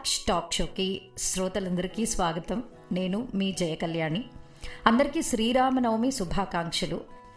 మీనాక్ష్ talk షోకి శ్రోతలందరికీ స్వాగతం నేను మీ జయకళ్యాణి అందరికీ శ్రీరామనవమి శుభాకాంక్షలు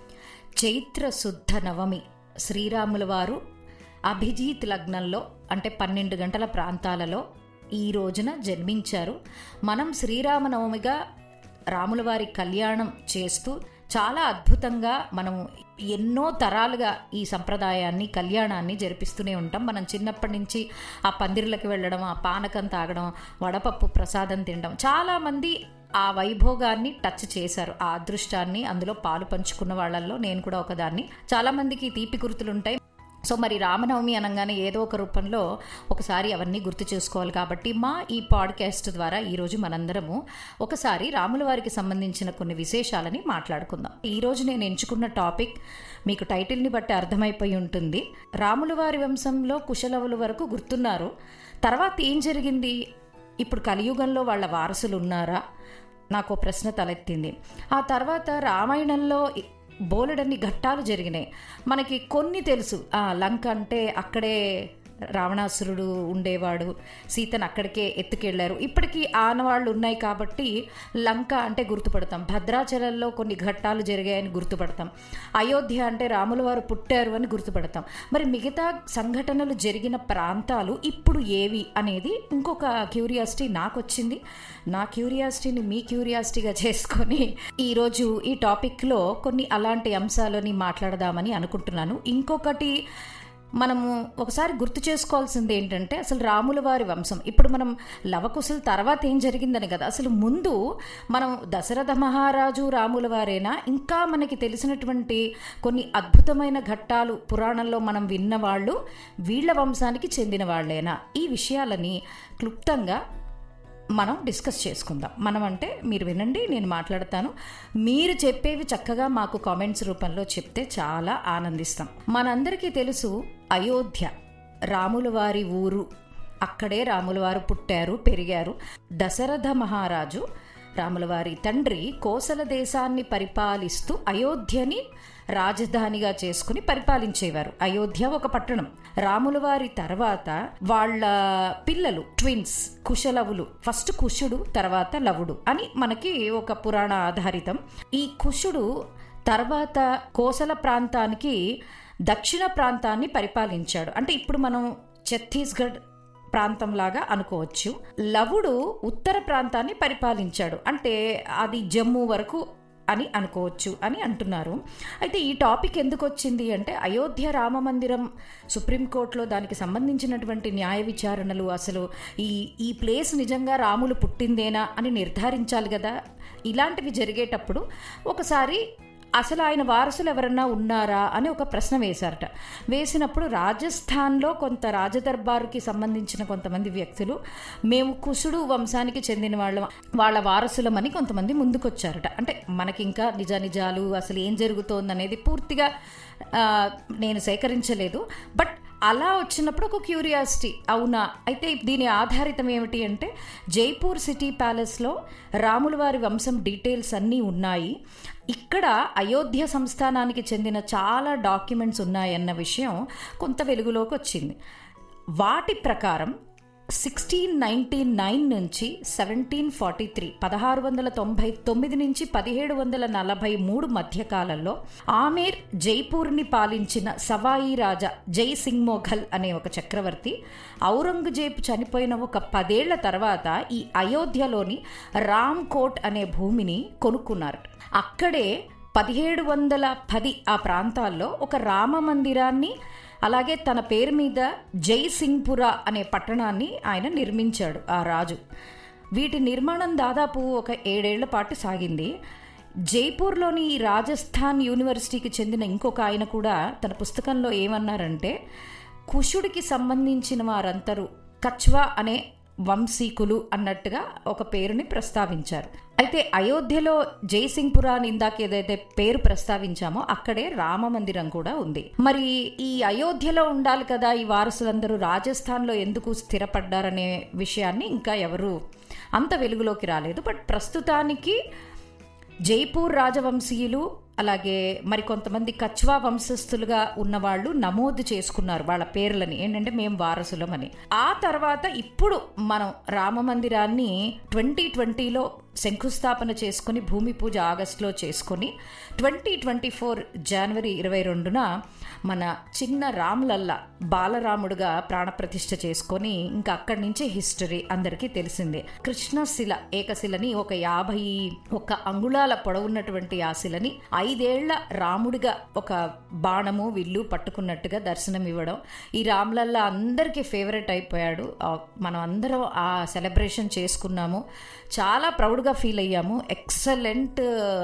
చైత్ర శుద్ధ నవమి శ్రీరాముల వారు అభిజీత్ లగ్నంలో అంటే పన్నెండు గంటల ప్రాంతాలలో ఈ రోజున జన్మించారు మనం శ్రీరామనవమిగా రాముల వారి కళ్యాణం చేస్తూ చాలా అద్భుతంగా మనం ఎన్నో తరాలుగా ఈ సంప్రదాయాన్ని కళ్యాణాన్ని జరిపిస్తూనే ఉంటాం మనం చిన్నప్పటి నుంచి ఆ పందిరులకు వెళ్ళడం ఆ పానకం తాగడం వడపప్పు ప్రసాదం తినడం చాలామంది ఆ వైభోగాన్ని టచ్ చేశారు ఆ అదృష్టాన్ని అందులో పాలు పంచుకున్న వాళ్ళల్లో నేను కూడా ఒకదాన్ని చాలామందికి తీపి గుర్తులు ఉంటాయి సో మరి రామనవమి అనగానే ఏదో ఒక రూపంలో ఒకసారి అవన్నీ గుర్తు చేసుకోవాలి కాబట్టి మా ఈ పాడ్కాస్ట్ ద్వారా ఈరోజు మనందరము ఒకసారి రాముల వారికి సంబంధించిన కొన్ని విశేషాలని మాట్లాడుకుందాం ఈరోజు నేను ఎంచుకున్న టాపిక్ మీకు టైటిల్ని బట్టి అర్థమైపోయి ఉంటుంది రాముల వారి వంశంలో కుశలవుల వరకు గుర్తున్నారు తర్వాత ఏం జరిగింది ఇప్పుడు కలియుగంలో వాళ్ళ వారసులు ఉన్నారా నాకు ఓ ప్రశ్న తలెత్తింది ఆ తర్వాత రామాయణంలో బోలెడన్ని ఘట్టాలు జరిగినాయి మనకి కొన్ని తెలుసు ఆ లంక అంటే అక్కడే రావణాసురుడు ఉండేవాడు సీతను అక్కడికే ఎత్తుకెళ్లారు ఇప్పటికీ ఆనవాళ్ళు ఉన్నాయి కాబట్టి లంక అంటే గుర్తుపడతాం భద్రాచలంలో కొన్ని ఘట్టాలు జరిగాయని గుర్తుపడతాం అయోధ్య అంటే రాముల వారు పుట్టారు అని గుర్తుపడతాం మరి మిగతా సంఘటనలు జరిగిన ప్రాంతాలు ఇప్పుడు ఏవి అనేది ఇంకొక క్యూరియాసిటీ నాకు వచ్చింది నా క్యూరియాసిటీని మీ క్యూరియాసిటీగా చేసుకొని ఈరోజు ఈ టాపిక్లో కొన్ని అలాంటి అంశాలని మాట్లాడదామని అనుకుంటున్నాను ఇంకొకటి మనము ఒకసారి గుర్తు చేసుకోవాల్సింది ఏంటంటే అసలు రాముల వారి వంశం ఇప్పుడు మనం లవకుశల తర్వాత ఏం జరిగిందని కదా అసలు ముందు మనం దశరథ మహారాజు రాముల వారేనా ఇంకా మనకి తెలిసినటువంటి కొన్ని అద్భుతమైన ఘట్టాలు పురాణంలో మనం విన్నవాళ్ళు వీళ్ళ వంశానికి చెందిన వాళ్ళేనా ఈ విషయాలని క్లుప్తంగా మనం డిస్కస్ చేసుకుందాం మనం అంటే మీరు వినండి నేను మాట్లాడతాను మీరు చెప్పేవి చక్కగా మాకు కామెంట్స్ రూపంలో చెప్తే చాలా ఆనందిస్తాం మనందరికీ తెలుసు అయోధ్య రాముల వారి ఊరు అక్కడే రాముల వారు పుట్టారు పెరిగారు దశరథ మహారాజు రాములవారి తండ్రి కోసల దేశాన్ని పరిపాలిస్తూ అయోధ్యని రాజధానిగా చేసుకుని పరిపాలించేవారు అయోధ్య ఒక పట్టణం రాముల వారి తర్వాత వాళ్ళ పిల్లలు ట్విన్స్ కుశలవులు ఫస్ట్ కుశుడు తర్వాత లవుడు అని మనకి ఒక పురాణ ఆధారితం ఈ కుశుడు తర్వాత కోసల ప్రాంతానికి దక్షిణ ప్రాంతాన్ని పరిపాలించాడు అంటే ఇప్పుడు మనం ఛత్తీస్గఢ్ ప్రాంతంలాగా అనుకోవచ్చు లవుడు ఉత్తర ప్రాంతాన్ని పరిపాలించాడు అంటే అది జమ్మూ వరకు అని అనుకోవచ్చు అని అంటున్నారు అయితే ఈ టాపిక్ ఎందుకు వచ్చింది అంటే అయోధ్య రామ మందిరం సుప్రీంకోర్టులో దానికి సంబంధించినటువంటి న్యాయ విచారణలు అసలు ఈ ఈ ప్లేస్ నిజంగా రాములు పుట్టిందేనా అని నిర్ధారించాలి కదా ఇలాంటివి జరిగేటప్పుడు ఒకసారి అసలు ఆయన వారసులు ఎవరన్నా ఉన్నారా అని ఒక ప్రశ్న వేశారట వేసినప్పుడు రాజస్థాన్లో కొంత రాజదర్బారుకి సంబంధించిన కొంతమంది వ్యక్తులు మేము కుసుడు వంశానికి చెందిన వాళ్ళ వాళ్ళ వారసులమని కొంతమంది ముందుకొచ్చారట అంటే మనకి ఇంకా నిజ నిజాలు అసలు ఏం జరుగుతోందనేది పూర్తిగా నేను సేకరించలేదు బట్ అలా వచ్చినప్పుడు ఒక క్యూరియాసిటీ అవునా అయితే దీని ఆధారితం ఏమిటి అంటే జైపూర్ సిటీ ప్యాలెస్లో రాముల వారి వంశం డీటెయిల్స్ అన్నీ ఉన్నాయి ఇక్కడ అయోధ్య సంస్థానానికి చెందిన చాలా డాక్యుమెంట్స్ ఉన్నాయన్న విషయం కొంత వెలుగులోకి వచ్చింది వాటి ప్రకారం సిక్స్టీన్ నైన్టీ నైన్ నుంచి సెవెంటీన్ ఫార్టీ త్రీ పదహారు వందల తొంభై తొమ్మిది నుంచి పదిహేడు వందల నలభై మూడు మధ్యకాలంలో ఆమేర్ జైపూర్ని పాలించిన సవాయి రాజా జై సింగ్ మొఘల్ అనే ఒక చక్రవర్తి ఔరంగజేబ్ చనిపోయిన ఒక పదేళ్ల తర్వాత ఈ అయోధ్యలోని రామ్ కోట్ అనే భూమిని కొనుక్కున్నారు అక్కడే పదిహేడు వందల పది ఆ ప్రాంతాల్లో ఒక రామ మందిరాన్ని అలాగే తన పేరు మీద జై సింగ్పుర అనే పట్టణాన్ని ఆయన నిర్మించాడు ఆ రాజు వీటి నిర్మాణం దాదాపు ఒక ఏడేళ్ల పాటు సాగింది జైపూర్లోని రాజస్థాన్ యూనివర్సిటీకి చెందిన ఇంకొక ఆయన కూడా తన పుస్తకంలో ఏమన్నారంటే కుషుడికి సంబంధించిన వారందరూ కచ్వా అనే వంశీకులు అన్నట్టుగా ఒక పేరుని ప్రస్తావించారు అయితే అయోధ్యలో జైసింగ్పురా అని ఇందాక ఏదైతే పేరు ప్రస్తావించామో అక్కడే రామ మందిరం కూడా ఉంది మరి ఈ అయోధ్యలో ఉండాలి కదా ఈ వారసులందరూ రాజస్థాన్లో ఎందుకు స్థిరపడ్డారనే విషయాన్ని ఇంకా ఎవరు అంత వెలుగులోకి రాలేదు బట్ ప్రస్తుతానికి జైపూర్ రాజవంశీయులు అలాగే మరి కొంతమంది కచ్వా వంశస్థులుగా ఉన్న వాళ్ళు నమోదు చేసుకున్నారు వాళ్ళ పేర్లని ఏంటంటే మేము వారసులమని ఆ తర్వాత ఇప్పుడు మనం రామ మందిరాన్ని ట్వంటీ ట్వంటీలో శంకుస్థాపన చేసుకుని భూమి పూజ ఆగస్టులో చేసుకుని ట్వంటీ ట్వంటీ ఫోర్ జనవరి ఇరవై రెండున మన చిన్న రాములల్లా బాలరాముడుగా ప్రాణప్రతిష్ఠ చేసుకొని ఇంకా అక్కడి నుంచి హిస్టరీ అందరికీ తెలిసిందే కృష్ణశిల ఏకశిలని ఒక యాభై ఒక అంగుళాల పొడవున్నటువంటి ఆ శిలని ఐదేళ్ల రాముడిగా ఒక బాణము విల్లు పట్టుకున్నట్టుగా దర్శనం ఇవ్వడం ఈ రాములల్లా అందరికీ ఫేవరెట్ అయిపోయాడు ఆ, మనం అందరం ఆ సెలబ్రేషన్ చేసుకున్నాము చాలా ప్రౌడ్గా ఫీల్ అయ్యాము ఎక్సలెంట్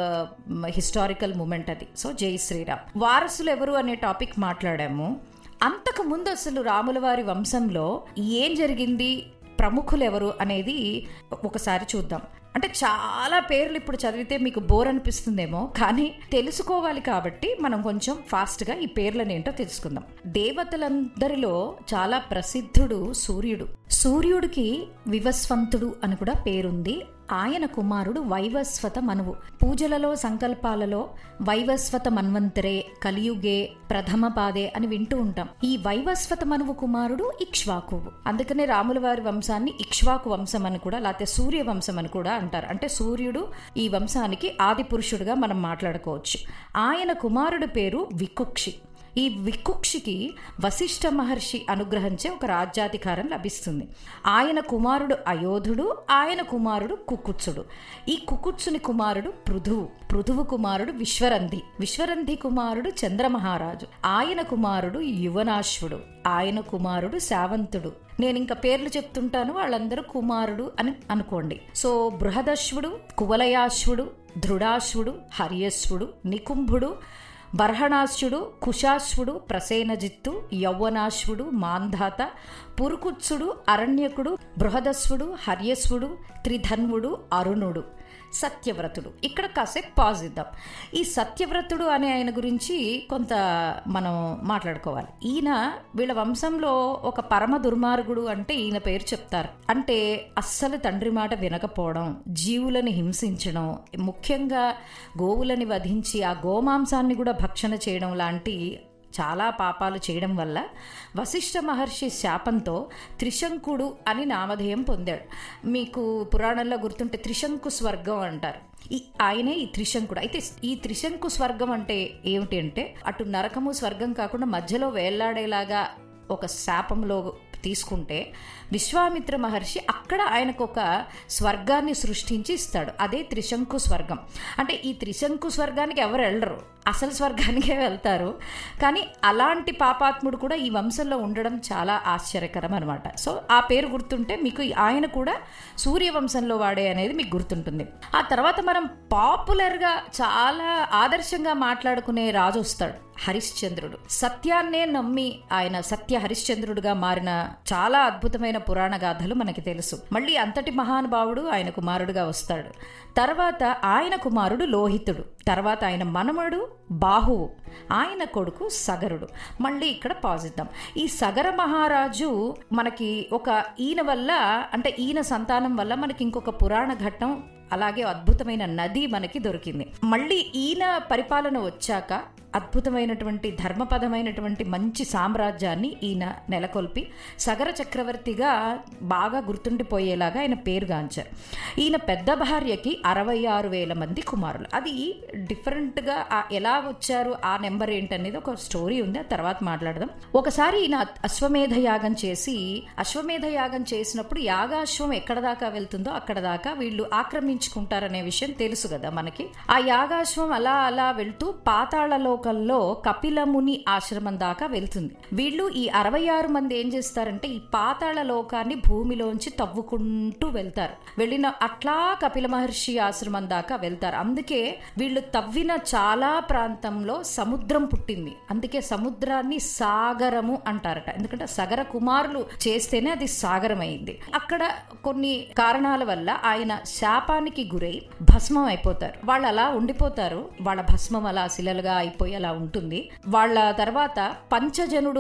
హిస్టారికల్ మూమెంట్ అది సో జై శ్రీరామ్ వారసులు ఎవరు అనే టాపిక్ మాట్లాడాము అంతకు ముందు అసలు రాముల వారి వంశంలో ఏం జరిగింది ప్రముఖులు ఎవరు అనేది ఒకసారి చూద్దాం అంటే చాలా పేర్లు ఇప్పుడు చదివితే మీకు బోర్ అనిపిస్తుందేమో కానీ తెలుసుకోవాలి కాబట్టి మనం కొంచెం ఫాస్ట్గా ఈ పేర్లను ఏంటో తెలుసుకుందాం దేవతలందరిలో చాలా ప్రసిద్ధుడు సూర్యుడు సూర్యుడికి వివస్వంతుడు అని కూడా పేరుంది ఆయన కుమారుడు వైవస్వత మనువు పూజలలో సంకల్పాలలో వైవస్వత మన్వంతరే కలియుగే ప్రథమ పాదే అని వింటూ ఉంటాం ఈ వైవస్వత మనువు కుమారుడు ఇక్ష్వాకువు అందుకనే రాముల వారి వంశాన్ని ఇక్ష్వాకు వంశం అని కూడా లేకపోతే సూర్య వంశం అని కూడా అంటారు అంటే సూర్యుడు ఈ వంశానికి ఆది పురుషుడుగా మనం మాట్లాడుకోవచ్చు ఆయన కుమారుడు పేరు వికుక్షి ఈ వికుక్షికి వశిష్ఠ మహర్షి అనుగ్రహించే ఒక రాజ్యాధికారం లభిస్తుంది ఆయన కుమారుడు అయోధుడు ఆయన కుమారుడు కుకుత్సుడు ఈ కుకుత్సుని కుమారుడు పృథువు పృథువు కుమారుడు విశ్వరంధి విశ్వరంధి కుమారుడు చంద్రమహారాజు ఆయన కుమారుడు యువనాశ్వుడు ఆయన కుమారుడు శావంతుడు నేను ఇంకా పేర్లు చెప్తుంటాను వాళ్ళందరూ కుమారుడు అని అనుకోండి సో బృహదశ్వుడు కువలయాశ్వుడు ధృడాశ్వుడు హర్యశ్వుడు నికుంభుడు బర్హణాశ్వుడు కుశాశ్వుడు ప్రసేనజిత్తు యౌవనాశ్వుడు మాంధాత పురుకుత్సుడు అరణ్యకుడు బృహదస్వుడు హర్యస్వుడు త్రిధన్వుడు అరుణుడు సత్యవ్రతుడు ఇక్కడ కాసేపు పాజ్ ఇద్దాం ఈ సత్యవ్రతుడు అనే ఆయన గురించి కొంత మనం మాట్లాడుకోవాలి ఈయన వీళ్ళ వంశంలో ఒక పరమ దుర్మార్గుడు అంటే ఈయన పేరు చెప్తారు అంటే అస్సలు తండ్రి మాట వినకపోవడం జీవులని హింసించడం ముఖ్యంగా గోవులని వధించి ఆ గోమాంసాన్ని కూడా భక్షణ చేయడం లాంటి చాలా పాపాలు చేయడం వల్ల వశిష్ఠ మహర్షి శాపంతో త్రిశంకుడు అని నామధేయం పొందాడు మీకు పురాణంలో గుర్తుంటే త్రిశంకు స్వర్గం అంటారు ఈ ఆయనే ఈ త్రిశంకుడు అయితే ఈ త్రిశంకు స్వర్గం అంటే ఏమిటి అంటే అటు నరకము స్వర్గం కాకుండా మధ్యలో వేళ్లాడేలాగా ఒక శాపంలో తీసుకుంటే విశ్వామిత్ర మహర్షి అక్కడ ఆయనకు ఒక స్వర్గాన్ని సృష్టించి ఇస్తాడు అదే త్రిశంకు స్వర్గం అంటే ఈ త్రిశంకు స్వర్గానికి ఎవరు వెళ్ళరు అసలు స్వర్గానికే వెళ్తారు కానీ అలాంటి పాపాత్ముడు కూడా ఈ వంశంలో ఉండడం చాలా ఆశ్చర్యకరం అనమాట సో ఆ పేరు గుర్తుంటే మీకు ఆయన కూడా సూర్యవంశంలో వాడే అనేది మీకు గుర్తుంటుంది ఆ తర్వాత మనం పాపులర్గా చాలా ఆదర్శంగా మాట్లాడుకునే రాజు వస్తాడు హరిశ్చంద్రుడు సత్యాన్నే నమ్మి ఆయన సత్య హరిశ్చంద్రుడుగా మారిన చాలా అద్భుతమైన పురాణ గాథలు మనకి తెలుసు మళ్ళీ అంతటి మహానుభావుడు ఆయన కుమారుడుగా వస్తాడు తర్వాత ఆయన కుమారుడు లోహితుడు తర్వాత ఆయన మనమడు బాహువు ఆయన కొడుకు సగరుడు మళ్ళీ ఇక్కడ పాజిద్దాం ఈ సగర మహారాజు మనకి ఒక ఈయన వల్ల అంటే ఈయన సంతానం వల్ల మనకి ఇంకొక పురాణ ఘట్టం అలాగే అద్భుతమైన నది మనకి దొరికింది మళ్ళీ ఈయన పరిపాలన వచ్చాక అద్భుతమైనటువంటి ధర్మపదమైనటువంటి మంచి సామ్రాజ్యాన్ని ఈయన నెలకొల్పి సగర చక్రవర్తిగా బాగా గుర్తుండిపోయేలాగా ఆయన పేరుగాంచారు ఈయన పెద్ద భార్యకి అరవై ఆరు వేల మంది కుమారులు అది డిఫరెంట్గా ఆ- ఎలా వచ్చారు ఆ నెంబర్ ఏంటనేది ఒక స్టోరీ ఉంది ఆ తర్వాత మాట్లాడదాం ఒకసారి ఈయన అశ్వమేధ యాగం చేసి అశ్వమేధ యాగం చేసినప్పుడు యాగాశ్వం ఎక్కడ దాకా వెళ్తుందో అక్కడ దాకా వీళ్ళు ఆక్రమించుకుంటారనే విషయం తెలుసు కదా మనకి ఆ యాగాశ్వం అలా అలా వెళ్తూ పాతాళ లోకంలో కపిలముని ఆశ్రమం దాకా వెళ్తుంది వీళ్ళు ఈ అరవై ఆరు మంది ఏం చేస్తారంటే ఈ పాతాళ లోకాన్ని భూమిలోంచి తవ్వుకుంటూ వెళ్తారు వెళ్ళిన అట్లా కపిల మహర్షి ఆశ్రమం దాకా వెళ్తారు అందుకే వీళ్ళు తవ్విన చాలా ప్రాంతంలో సముద్రం పుట్టింది అందుకే సముద్రాన్ని సాగరము అంటారట ఎందుకంటే సగర కుమారులు చేస్తేనే అది సాగరం అయింది అక్కడ కొన్ని కారణాల వల్ల ఆయన శాపానికి గురై భస్మం అయిపోతారు వాళ్ళు అలా ఉండిపోతారు వాళ్ళ భస్మం అలా శిలలుగా అయిపోయి అలా ఉంటుంది వాళ్ళ తర్వాత పంచజనుడు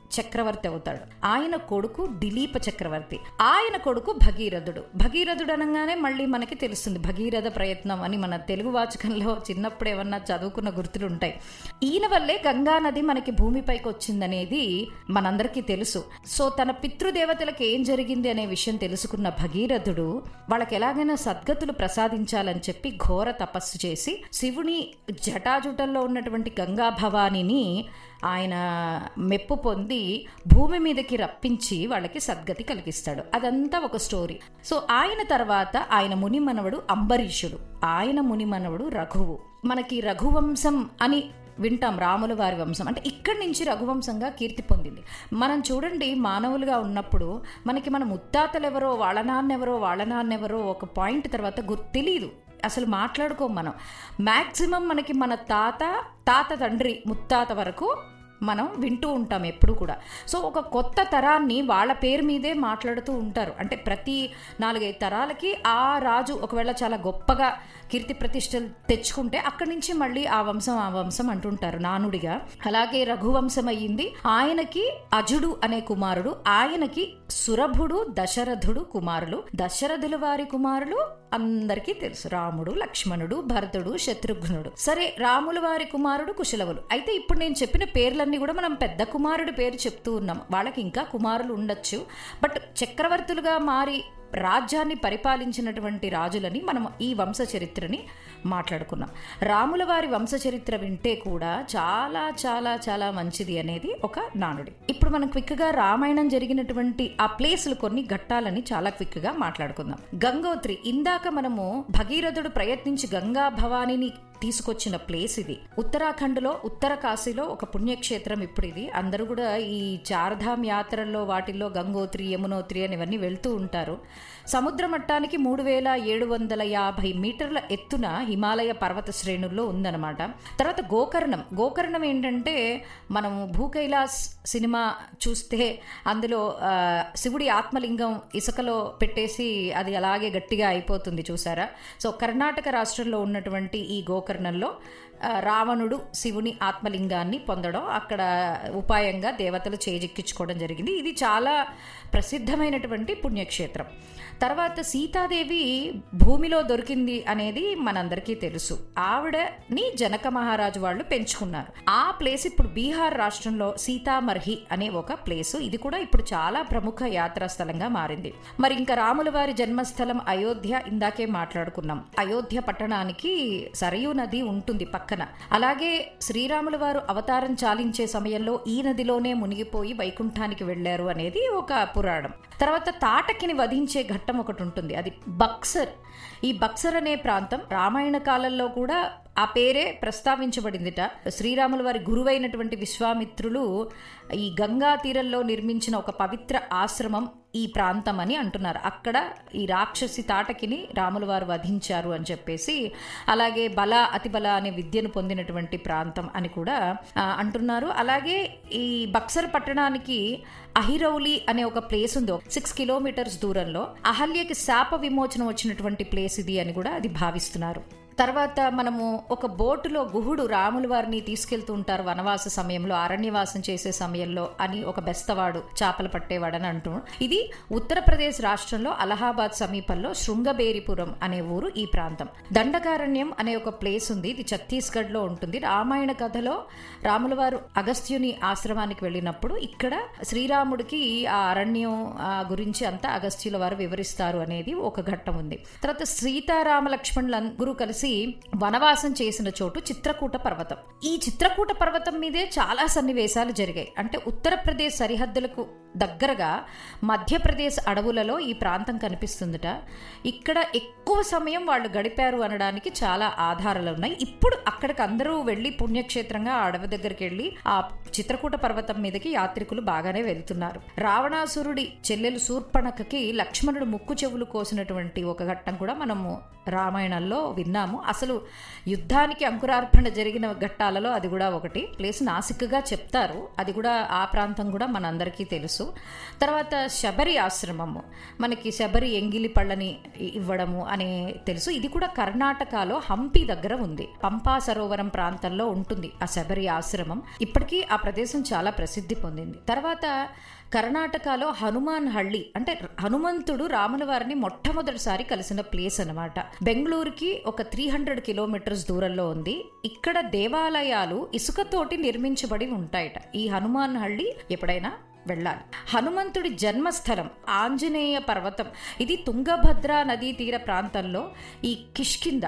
చక్రవర్తి అవుతాడు ఆయన కొడుకు దిలీప చక్రవర్తి ఆయన కొడుకు భగీరథుడు భగీరథుడు అనగానే మళ్ళీ మనకి తెలుస్తుంది భగీరథ ప్రయత్నం అని మన తెలుగు వాచకంలో చిన్నప్పుడు ఏమన్నా చదువుకున్న గుర్తులు ఉంటాయి ఈయన వల్లే గంగా నది మనకి భూమిపైకి వచ్చిందనేది మనందరికీ తెలుసు సో తన పితృదేవతలకు ఏం జరిగింది అనే విషయం తెలుసుకున్న భగీరథుడు వాళ్ళకి ఎలాగైనా సద్గతులు ప్రసాదించాలని చెప్పి ఘోర తపస్సు చేసి శివుని జటాజుటల్లో ఉన్నటువంటి గంగా భవానిని ఆయన మెప్పు పొంది భూమి మీదకి రప్పించి వాళ్ళకి సద్గతి కలిగిస్తాడు అదంతా ఒక స్టోరీ సో ఆయన తర్వాత ఆయన ముని మనవడు అంబరీషుడు ఆయన ముని మనవడు రఘువు మనకి రఘువంశం అని వింటాం రాముల వారి వంశం అంటే ఇక్కడి నుంచి రఘువంశంగా కీర్తి పొందింది మనం చూడండి మానవులుగా ఉన్నప్పుడు మనకి మన ముత్తాతలు ఎవరో వాళ్ళ నాన్నెవరో వాళ్ళ నాన్నెవరో ఒక పాయింట్ తర్వాత గుర్తు తెలియదు అసలు మాట్లాడుకోం మనం మ్యాక్సిమం మనకి మన తాత తాత తండ్రి ముత్తాత వరకు మనం వింటూ ఉంటాం ఎప్పుడు కూడా సో ఒక కొత్త తరాన్ని వాళ్ళ పేరు మీదే మాట్లాడుతూ ఉంటారు అంటే ప్రతి నాలుగైదు తరాలకి ఆ రాజు ఒకవేళ చాలా గొప్పగా కీర్తి ప్రతిష్టలు తెచ్చుకుంటే అక్కడి నుంచి మళ్ళీ ఆ వంశం ఆ వంశం అంటుంటారు నానుడిగా అలాగే రఘువంశం అయ్యింది ఆయనకి అజుడు అనే కుమారుడు ఆయనకి సురభుడు దశరథుడు కుమారులు దశరథుల వారి కుమారులు అందరికీ తెలుసు రాముడు లక్ష్మణుడు భరతుడు శత్రుఘ్నుడు సరే రాముల వారి కుమారుడు కుశలవులు అయితే ఇప్పుడు నేను చెప్పిన పేర్లన్నీ కూడా మనం పెద్ద కుమారుడి పేరు చెప్తూ ఉన్నాం వాళ్ళకి ఇంకా కుమారులు ఉండొచ్చు బట్ చక్రవర్తులుగా మారి రాజ్యాన్ని పరిపాలించినటువంటి రాజులని మనం ఈ వంశ చరిత్రని మాట్లాడుకున్నాం రాముల వారి వంశ చరిత్ర వింటే కూడా చాలా చాలా చాలా మంచిది అనేది ఒక నానుడి ఇప్పుడు మనం క్విక్గా రామాయణం జరిగినటువంటి ఆ ప్లేసులు కొన్ని ఘట్టాలని చాలా క్విక్గా మాట్లాడుకుందాం గంగోత్రి ఇందాక మనము భగీరథుడు ప్రయత్నించి గంగా భవానీని తీసుకొచ్చిన ప్లేస్ ఇది ఉత్తరాఖండ్లో ఉత్తర కాశీలో ఒక పుణ్యక్షేత్రం ఇప్పుడు ఇది అందరూ కూడా ఈ చార్ధామ్ యాత్రల్లో వాటిల్లో గంగోత్రి యమునోత్రి అని ఇవన్నీ వెళ్తూ ఉంటారు సముద్ర మట్టానికి మూడు వేల ఏడు వందల యాభై మీటర్ల ఎత్తున హిమాలయ పర్వత శ్రేణుల్లో ఉందన్నమాట తర్వాత గోకర్ణం గోకర్ణం ఏంటంటే మనం భూకైలాస్ సినిమా చూస్తే అందులో ఆ, శివుడి ఆత్మలింగం ఇసుకలో పెట్టేసి అది అలాగే గట్టిగా అయిపోతుంది చూసారా సో కర్ణాటక రాష్ట్రంలో ఉన్నటువంటి ఈ గోకర్ణంలో ఆ, రావణుడు శివుని ఆత్మలింగాన్ని పొందడం అక్కడ ఉపాయంగా దేవతలు చేజిక్కించుకోవడం జరిగింది ఇది చాలా ప్రసిద్ధమైనటువంటి పుణ్యక్షేత్రం తర్వాత సీతాదేవి భూమిలో దొరికింది అనేది మనందరికీ తెలుసు ఆవిడని జనక మహారాజు వాళ్ళు పెంచుకున్నారు ఆ ప్లేస్ ఇప్పుడు బీహార్ రాష్ట్రంలో సీతామర్హి అనే ఒక ప్లేస్ ఇది కూడా ఇప్పుడు చాలా ప్రముఖ యాత్రా స్థలంగా మారింది మరి ఇంకా రాముల వారి జన్మస్థలం అయోధ్య ఇందాకే మాట్లాడుకున్నాం అయోధ్య పట్టణానికి సరయూ నది ఉంటుంది పక్కన అలాగే శ్రీరాముల వారు అవతారం చాలించే సమయంలో ఈ నదిలోనే మునిగిపోయి వైకుంఠానికి వెళ్లారు అనేది ఒక పురాణం తర్వాత తాటకిని వధించే ఘట్టం ఒకటి ఉంటుంది అది బక్సర్ ఈ బక్సర్ అనే ప్రాంతం రామాయణ కాలంలో కూడా ఆ పేరే ప్రస్తావించబడిందిట శ్రీరాముల వారి గురువైనటువంటి విశ్వామిత్రులు ఈ గంగా తీరంలో నిర్మించిన ఒక పవిత్ర ఆశ్రమం ఈ ప్రాంతం అని అంటున్నారు అక్కడ ఈ రాక్షసి తాటకిని రాముల వారు వధించారు అని చెప్పేసి అలాగే బల అతిబల అనే విద్యను పొందినటువంటి ప్రాంతం అని కూడా ఆ, అంటున్నారు అలాగే ఈ బక్సర్ పట్టణానికి అహిరౌలి అనే ఒక ప్లేస్ ఉంది సిక్స్ కిలోమీటర్స్ దూరంలో అహల్యకి శాప విమోచనం వచ్చినటువంటి ప్లేస్ ఇది అని కూడా అది భావిస్తున్నారు తర్వాత మనము ఒక బోటులో గుహుడు రాముల వారిని తీసుకెళ్తూ ఉంటారు వనవాస సమయంలో అరణ్యవాసం చేసే సమయంలో అని ఒక బెస్తవాడు చేపలు పట్టేవాడని అంటూ ఇది ఉత్తరప్రదేశ్ రాష్ట్రంలో అలహాబాద్ సమీపంలో శృంగబేరిపురం అనే ఊరు ఈ ప్రాంతం దండకారణ్యం అనే ఒక ప్లేస్ ఉంది ఇది ఛత్తీస్గఢ్ లో ఉంటుంది రామాయణ కథలో రాముల వారు అగస్త్యుని ఆశ్రమానికి వెళ్ళినప్పుడు ఇక్కడ శ్రీరాముడికి ఆ అరణ్యం ఆ గురించి అంతా అగస్త్యుల వారు వివరిస్తారు అనేది ఒక ఘట్టం ఉంది తర్వాత సీతారామ లక్ష్మణులందరూ కలిసి వనవాసం చేసిన చోటు చిత్రకూట పర్వతం ఈ చిత్రకూట పర్వతం మీదే చాలా సన్నివేశాలు జరిగాయి అంటే ఉత్తరప్రదేశ్ సరిహద్దులకు దగ్గరగా మధ్యప్రదేశ్ అడవులలో ఈ ప్రాంతం కనిపిస్తుందట ఇక్కడ ఎక్కువ సమయం వాళ్ళు గడిపారు అనడానికి చాలా ఆధారాలు ఉన్నాయి ఇప్పుడు అక్కడికి అందరూ వెళ్ళి పుణ్యక్షేత్రంగా ఆ అడవి దగ్గరికి వెళ్ళి ఆ చిత్రకూట పర్వతం మీదకి యాత్రికులు బాగానే వెళ్తున్నారు రావణాసురుడి చెల్లెలు శూర్పణకకి లక్ష్మణుడు ముక్కు చెవులు కోసినటువంటి ఒక ఘట్టం కూడా మనము రామాయణంలో విన్నాము వెళ్దాము అసలు యుద్ధానికి అంకురార్పణ జరిగిన ఘట్టాలలో అది కూడా ఒకటి ప్లేస్ నాసిక్గా చెప్తారు అది కూడా ఆ ప్రాంతం కూడా మనందరికీ తెలుసు తర్వాత శబరి ఆశ్రమము మనకి శబరి ఎంగిలి పళ్ళని ఇవ్వడము అనే తెలుసు ఇది కూడా కర్ణాటకలో హంపి దగ్గర ఉంది పంపా సరోవరం ప్రాంతంలో ఉంటుంది ఆ శబరి ఆశ్రమం ఇప్పటికీ ఆ ప్రదేశం చాలా ప్రసిద్ధి పొందింది తర్వాత కర్ణాటకలో హనుమాన్ హళ్ళి అంటే హనుమంతుడు రాముల వారిని మొట్టమొదటిసారి కలిసిన ప్లేస్ అనమాట బెంగళూరుకి ఒక త్రీ హండ్రెడ్ కిలోమీటర్స్ దూరంలో ఉంది ఇక్కడ దేవాలయాలు ఇసుకతోటి నిర్మించబడి ఉంటాయట ఈ హనుమాన్ హళ్ళి ఎప్పుడైనా వెళ్ళాలి హనుమంతుడి జన్మస్థలం ఆంజనేయ పర్వతం ఇది తుంగభద్ర నదీ తీర ప్రాంతంలో ఈ కిష్కింద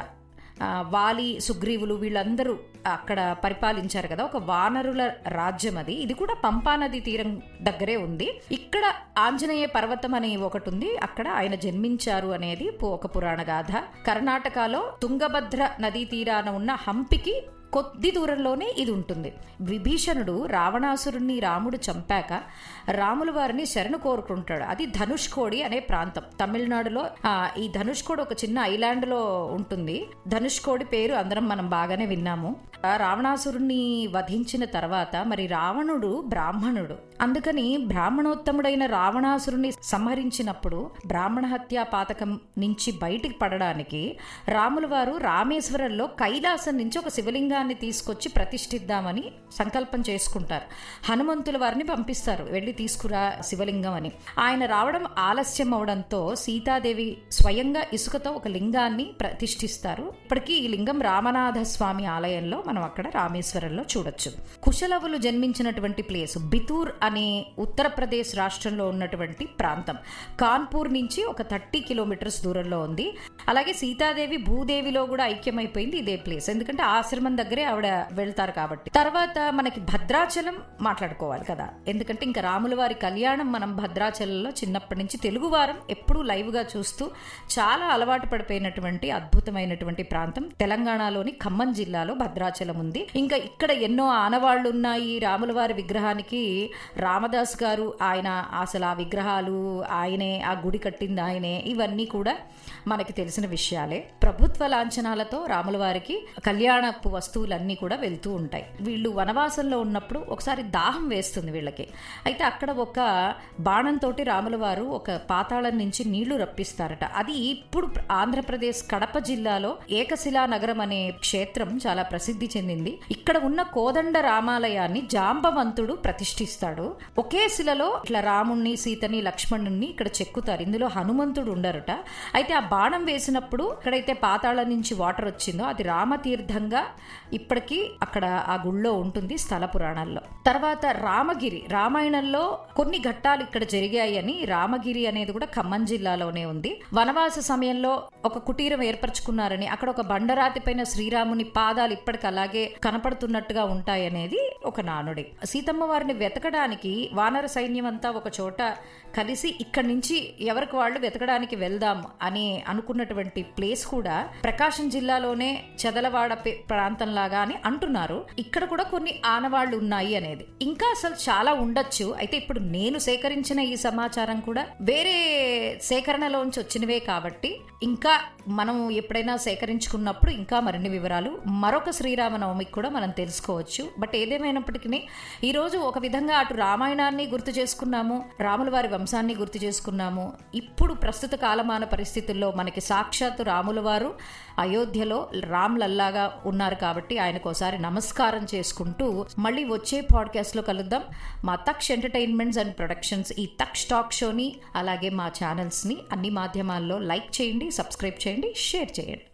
వాలి సుగ్రీవులు వీళ్ళందరూ అక్కడ పరిపాలించారు కదా ఒక వానరుల రాజ్యం అది ఇది కూడా పంపా నది తీరం దగ్గరే ఉంది ఇక్కడ ఆంజనేయ పర్వతం అనే ఒకటి ఉంది అక్కడ ఆయన జన్మించారు అనేది ఒక పురాణ గాథ కర్ణాటకలో తుంగభద్ర నదీ తీరాన ఉన్న హంపికి కొద్ది దూరంలోనే ఇది ఉంటుంది విభీషణుడు రావణాసురుణ్ణి రాముడు చంపాక రాముల వారిని శరణు కోరుకుంటాడు అది ధనుష్కోడి అనే ప్రాంతం తమిళనాడులో ఈ ధనుష్కోడి ఒక చిన్న ఐలాండ్ లో ఉంటుంది ధనుష్కోడి పేరు అందరం మనం బాగానే విన్నాము రావణాసురుణ్ణి వధించిన తర్వాత మరి రావణుడు బ్రాహ్మణుడు అందుకని బ్రాహ్మణోత్తముడైన రావణాసురుణ్ణి సంహరించినప్పుడు బ్రాహ్మణ హత్యా పాతకం నుంచి బయటికి పడడానికి రాముల వారు రామేశ్వరంలో కైలాసం నుంచి ఒక శివలింగాన్ని తీసుకొచ్చి ప్రతిష్ఠిద్దామని సంకల్పం చేసుకుంటారు హనుమంతుల వారిని పంపిస్తారు వెళ్ళి తీసుకురా శివలింగం అని ఆయన రావడం ఆలస్యం అవడంతో సీతాదేవి స్వయంగా ఇసుకతో ఒక లింగాన్ని ప్రతిష్ఠిస్తారు ఇప్పటికీ ఈ లింగం రామనాథ స్వామి ఆలయంలో మనం అక్కడ రామేశ్వరంలో చూడొచ్చు కుశలవులు జన్మించినటువంటి ప్లేస్ బితూర్ అనే ఉత్తరప్రదేశ్ రాష్ట్రంలో ఉన్నటువంటి ప్రాంతం కాన్పూర్ నుంచి ఒక థర్టీ కిలోమీటర్స్ దూరంలో ఉంది అలాగే సీతాదేవి భూదేవిలో కూడా ఐక్యమైపోయింది ఇదే ప్లేస్ ఎందుకంటే ఆశ్రమం దగ్గరే ఆవిడ వెళ్తారు కాబట్టి తర్వాత మనకి భద్రాచలం మాట్లాడుకోవాలి కదా ఎందుకంటే ఇంకా రాముల వారి కళ్యాణం మనం భద్రాచలంలో చిన్నప్పటి నుంచి తెలుగు వారం ఎప్పుడూ లైవ్ గా చూస్తూ చాలా అలవాటు పడిపోయినటువంటి అద్భుతమైనటువంటి ప్రాంతం తెలంగాణలోని ఖమ్మం జిల్లాలో భద్రాచలం ఉంది ఇంకా ఇక్కడ ఎన్నో ఆనవాళ్లు ఉన్నాయి రాముల వారి విగ్రహానికి రామదాస్ గారు ఆయన అసలు ఆ విగ్రహాలు ఆయనే ఆ గుడి కట్టింది ఆయనే ఇవన్నీ కూడా మనకి తెలిసిన విషయాలే ప్రభుత్వ లాంఛనాలతో రాముల వారికి కళ్యాణపు వస్తువులన్నీ కూడా వెళ్తూ ఉంటాయి వీళ్ళు వనవాసంలో ఉన్నప్పుడు ఒకసారి దాహం వేస్తుంది వీళ్ళకి అయితే అక్కడ ఒక బాణంతో రాముల వారు ఒక పాతాళం నుంచి నీళ్లు రప్పిస్తారట అది ఇప్పుడు ఆంధ్రప్రదేశ్ కడప జిల్లాలో ఏకశిలా నగరం అనే క్షేత్రం చాలా ప్రసిద్ధి చెందింది ఇక్కడ ఉన్న కోదండ రామాలయాన్ని జాంబవంతుడు ప్రతిష్ఠిస్తాడు ఒకే శిలలో ఇట్లా రాముణ్ణి సీతని లక్ష్మణుణ్ణి ఇక్కడ చెక్కుతారు ఇందులో హనుమంతుడు ఉండరుట అయితే ఆ బాణం వేసినప్పుడు ఎక్కడైతే పాతాళం నుంచి వాటర్ వచ్చిందో అది రామతీర్థంగా ఇప్పటికీ అక్కడ ఆ గుళ్ళో ఉంటుంది స్థల పురాణాల్లో తర్వాత రామగిరి రామాయణంలో కొన్ని ఘట్టాలు ఇక్కడ జరిగాయని రామగిరి అనేది కూడా ఖమ్మం జిల్లాలోనే ఉంది వనవాస సమయంలో ఒక కుటీరం ఏర్పరచుకున్నారని అక్కడ ఒక బండరాతి పైన శ్రీరాముని పాదాలు ఇప్పటికి అలాగే కనపడుతున్నట్టుగా ఉంటాయనేది ఒక నానుడి సీతమ్మ వారిని వెతకడానికి వానర సైన్యం అంతా ఒక చోట కలిసి ఇక్కడి నుంచి ఎవరికి వాళ్ళు వెతకడానికి వెళ్దాం అని అనుకున్నటువంటి ప్లేస్ కూడా ప్రకాశం జిల్లాలోనే చెదలవాడ ప్రాంతంలాగా అని అంటున్నారు ఇక్కడ కూడా కొన్ని ఆనవాళ్లు ఉన్నాయి అనేది ఇంకా అసలు చాలా ఉండొచ్చు అయితే ఇప్పుడు నేను సేకరించిన ఈ సమాచారం కూడా వేరే సేకరణలోంచి వచ్చినవే కాబట్టి ఇంకా మనం ఎప్పుడైనా సేకరించుకున్నప్పుడు ఇంకా మరిన్ని వివరాలు మరొక శ్రీరామనవమికి కూడా మనం తెలుసుకోవచ్చు బట్ ఏదేమైనప్పటికీ ఈరోజు ఒక విధంగా అటు రామాయణాన్ని గుర్తు చేసుకున్నాము రాముల వారి వంశాన్ని గుర్తు చేసుకున్నాము ఇప్పుడు ప్రస్తుత కాలమాన పరిస్థితుల్లో మనకి సాక్షాత్తు రాముల వారు అయోధ్యలో రామ్ లల్లాగా ఉన్నారు కాబట్టి ఆయనకు ఒకసారి నమస్కారం చేసుకుంటూ మళ్ళీ వచ్చే పాడ్కాస్ట్ లో కలుద్దాం మా తక్ష్ ఎంటర్టైన్మెంట్స్ అండ్ ప్రొడక్షన్స్ ఈ తక్ష్ టాక్ షోని అలాగే మా ఛానల్స్ ని అన్ని మాధ్యమాల్లో లైక్ చేయండి సబ్స్క్రైబ్ చేయండి షేర్ చేయండి